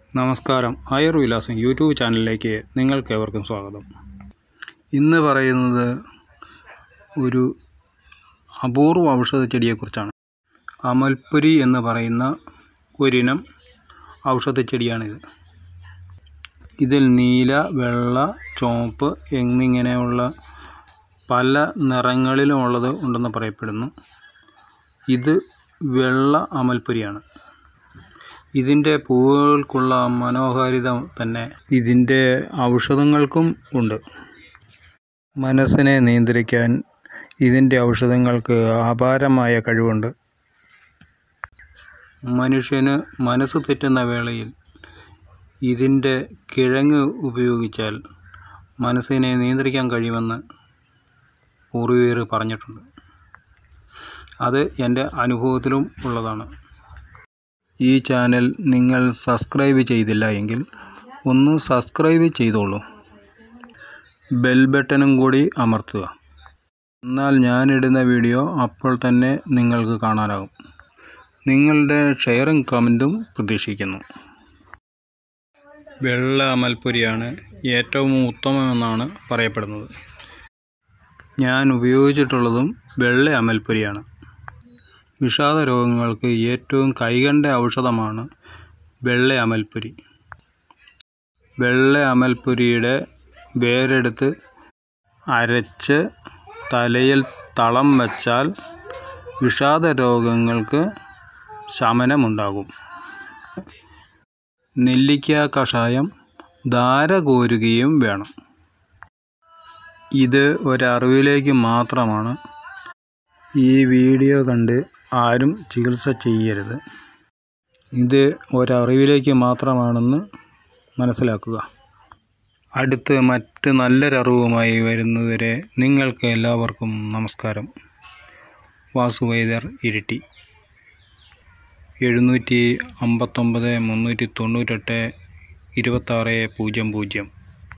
നമസ്കാരം ഹയർ വിലാസം യൂട്യൂബ് ചാനലിലേക്ക് നിങ്ങൾക്കേവർക്കും സ്വാഗതം ഇന്ന് പറയുന്നത് ഒരു അപൂർവ ഔഷധ ചെടിയെക്കുറിച്ചാണ് അമൽപ്പുരി എന്ന് പറയുന്ന ഒരിനം ഔഷധ ചെടിയാണിത് ഇതിൽ നീല വെള്ള ചുവപ്പ് എന്നിങ്ങനെയുള്ള പല നിറങ്ങളിലുമുള്ളത് ഉണ്ടെന്ന് പറയപ്പെടുന്നു ഇത് വെള്ള അമൽപ്പുരിയാണ് ഇതിൻ്റെ പൂവുകൾക്കുള്ള മനോഹാരിത തന്നെ ഇതിൻ്റെ ഔഷധങ്ങൾക്കും ഉണ്ട് മനസ്സിനെ നിയന്ത്രിക്കാൻ ഇതിൻ്റെ ഔഷധങ്ങൾക്ക് അപാരമായ കഴിവുണ്ട് മനുഷ്യന് മനസ്സ് തെറ്റുന്ന വേളയിൽ ഇതിൻ്റെ കിഴങ്ങ് ഉപയോഗിച്ചാൽ മനസ്സിനെ നിയന്ത്രിക്കാൻ കഴിയുമെന്ന് പൂർവികർ പറഞ്ഞിട്ടുണ്ട് അത് എൻ്റെ അനുഭവത്തിലും ഉള്ളതാണ് ഈ ചാനൽ നിങ്ങൾ സബ്സ്ക്രൈബ് ചെയ്തില്ല എങ്കിൽ ഒന്ന് സബ്സ്ക്രൈബ് ചെയ്തോളൂ ബെൽ ബട്ടണും കൂടി അമർത്തുക എന്നാൽ ഞാനിടുന്ന വീഡിയോ അപ്പോൾ തന്നെ നിങ്ങൾക്ക് കാണാനാകും നിങ്ങളുടെ ഷെയറും കമൻറ്റും പ്രതീക്ഷിക്കുന്നു വെള്ള അമൽപ്പൊരിയാണ് ഏറ്റവും ഉത്തമമെന്നാണ് പറയപ്പെടുന്നത് ഞാൻ ഉപയോഗിച്ചിട്ടുള്ളതും വെള്ള അമൽപ്പൊരിയാണ് വിഷാദ രോഗങ്ങൾക്ക് ഏറ്റവും കൈകണ്ട ഔഷധമാണ് വെള്ള അമൽപ്പൊരി വെള്ള അമൽപ്പൊരിയുടെ വേരെടുത്ത് അരച്ച് തലയിൽ തളം വച്ചാൽ വിഷാദ രോഗങ്ങൾക്ക് ശമനമുണ്ടാകും നെല്ലിക്ക കഷായം ധാര കോരുകയും വേണം ഇത് ഒരറിവിലേക്ക് മാത്രമാണ് ഈ വീഡിയോ കണ്ട് ആരും ചികിത്സ ചെയ്യരുത് ഇത് ഒരറിവിലേക്ക് മാത്രമാണെന്ന് മനസ്സിലാക്കുക അടുത്ത് മറ്റ് നല്ലൊരറിവുമായി വരുന്നതുവരെ നിങ്ങൾക്ക് എല്ലാവർക്കും നമസ്കാരം വാസുവൈദ്യർ ഇരിട്ടി എഴുന്നൂറ്റി അമ്പത്തൊമ്പത് മുന്നൂറ്റി തൊണ്ണൂറ്റെട്ട് ഇരുപത്താറ് പൂജ്യം പൂജ്യം